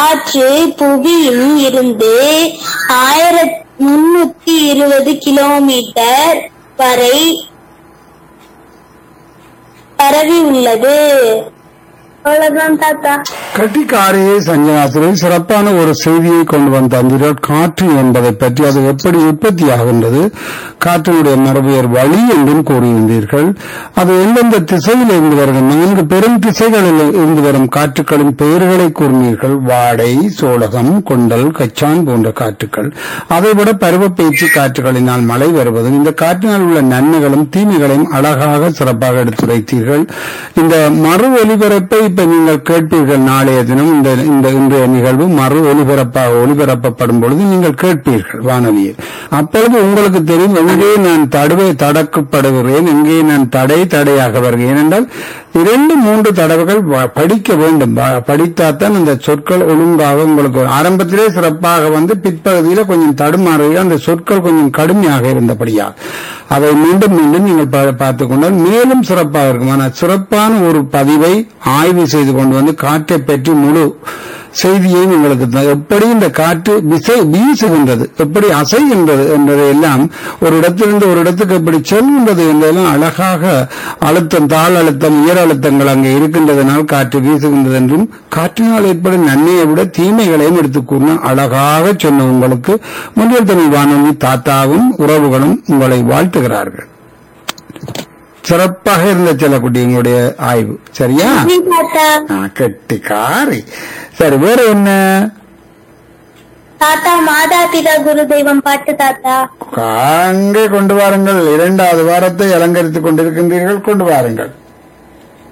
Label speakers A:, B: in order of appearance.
A: காற்று புவியில் இருந்து ஆயிரத்தி முன்னூத்தி இருபது கிலோமீட்டர் வரை பரவி உள்ளது அவ்வளவுதான் தாத்தா
B: கட்டிக்காரையே சஞ்சனாசுரை சிறப்பான ஒரு செய்தியை கொண்டு வந்த அந்த காற்று என்பதை பற்றி அது எப்படி உற்பத்தி ஆகின்றது காற்றினுடைய மரபியர் வழி என்றும் கூறியிருந்தீர்கள் அது எந்தெந்த திசையில் இருந்து வருகின்றன நான்கு பெரும் திசைகளில் இருந்து வரும் காற்றுக்களின் பெயர்களை கூறினீர்கள் வாடை சோழகம் கொண்டல் கச்சான் போன்ற காற்றுக்கள் அதைவிட பருவப்பேச்சு காற்றுகளினால் மழை வருவதும் இந்த காற்றினால் உள்ள நன்மைகளும் தீமைகளையும் அழகாக சிறப்பாக எடுத்துரைத்தீர்கள் இந்த மறு ஒலிபரப்பை இப்ப நீங்கள் கேட்பீர்கள் நாளைய தினம் இந்த இந்த இன்றைய நிகழ்வு மறு ஒலிபரப்பாக ஒலிபரப்பப்படும் பொழுது நீங்கள் கேட்பீர்கள் வானொலியில் அப்பொழுது உங்களுக்கு தெரியும் எங்கே நான் தடுவை தடக்கப்படுகிறேன் எங்கே நான் தடை தடையாக வருகிறேன் ஏனென்றால் இரண்டு மூன்று தடவைகள் வ- படிக்க வேண்டும் வ- படித்தாத்தான் அந்த சொற்கள் ஒழுங்காக உங்களுக்கு வரும். ஆரம்பத்திலே சிறப்பாக வந்து பிற்பகுதியில கொஞ்சம் தடுமாறுக அந்த சொற்கள் கொஞ்சம் கடுமையாக இருந்தபடியா அதை மீண்டும் மீண்டும் நீங்கள் பா- பார்த்துக் கொண்டால் மேலும் சிறப்பாக இருக்கும் ஆனால் சிறப்பான ஒரு பதிவை ஆய்வு செய்து கொண்டு வந்து காற்றை பற்றி முழு செய்தியையும் உங்களுக்கு த- எப்படி இந்த காற்று விசை வீசுகின்றது எப்படி அசைகின்றது என்பதை எல்லாம் ஒரு இடத்திலிருந்து ஒரு இடத்துக்கு எப்படி செல்கின்றது என்பதெல்லாம் அழகாக அழுத்தம் தாழ் அழுத்தம் உயர் அழுத்தங்கள் அங்கே இருக்கின்றதனால் காற்று வீசுகின்றது என்றும் காற்றினால் ஏற்படும் நன்மையை விட தீமைகளையும் எடுத்துக் கூறின அழகாக சொன்ன உங்களுக்கு முன்னில் தமிழ் வானொலி தாத்தாவும் உறவுகளும் உங்களை வாழ்த்துகிறார்கள் சிறப்பாக இருந்த செல்லக்குட்டி உங்களுடைய ஆய்வு சரியா
A: நன்றி தாத்தா
B: ஆ, கெட்டிக்காரி சரி வேற என்ன
A: தாத்தா மாதா பிதா குரு தெய்வம் பாட்டு தாத்தா
B: அங்கே கொண்டு வாருங்கள் இரண்டாவது வாரத்தை அலங்கரித்துக் கொண்டிருக்கின்றீர்கள் கொண்டு வாருங்கள்